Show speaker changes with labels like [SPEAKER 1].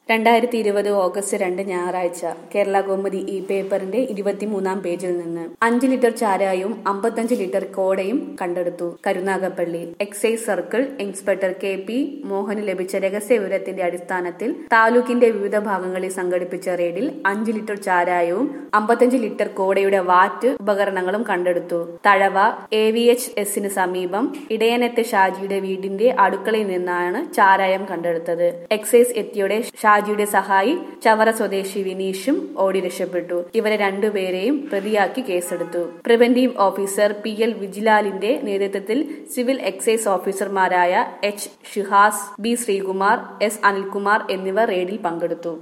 [SPEAKER 1] രണ്ടായിരത്തി ഇരുപത് ഓഗസ്റ്റ് രണ്ട് ഞായറാഴ്ച കേരള കൗമുദി ഈ പേപ്പറിന്റെ ഇരുപത്തിമൂന്നാം പേജിൽ നിന്ന് അഞ്ച് ലിറ്റർ ചാരായവും അമ്പത്തഞ്ച് ലിറ്റർ കോടയും കണ്ടെടുത്തു Karunagappally excise circle inspector K P മോഹന് ലഭിച്ച രഹസ്യ വിവരത്തിന്റെ അടിസ്ഥാനത്തിൽ താലൂക്കിന്റെ വിവിധ ഭാഗങ്ങളിൽ സംഘടിപ്പിച്ച റെയ്ഡിൽ അഞ്ച് ലിറ്റർ ചാരായവും അമ്പത്തഞ്ച് ലിറ്റർ കോടയുടെ വാറ്റ് ഉപകരണങ്ങളും കണ്ടെടുത്തു തഴവ എ വി എച്ച് എസിന് സമീപം ഇടയനത്തെ ഷാജിയുടെ വീടിന്റെ അടുക്കളയിൽ നിന്നാണ് ചാരായം കണ്ടെടുത്തത് എക്സൈസ് എത്തിയോടെ ഷാജിയുടെ സഹായി ചവറ സ്വദേശി വിനീഷും ഓടി രക്ഷപ്പെട്ടു ഇവരെ രണ്ടുപേരെയും പ്രതിയാക്കി കേസെടുത്തു പ്രിവന്റീവ് ഓഫീസർ പി എൽ വിജിലാലിന്റെ നേതൃത്വത്തിൽ സിവിൽ എക്സൈസ് ഓഫീസർമാരായ H Shihas B Sreekumar S Anilkumar എന്നിവർ റെയ്ഡിൽ പങ്കെടുത്തു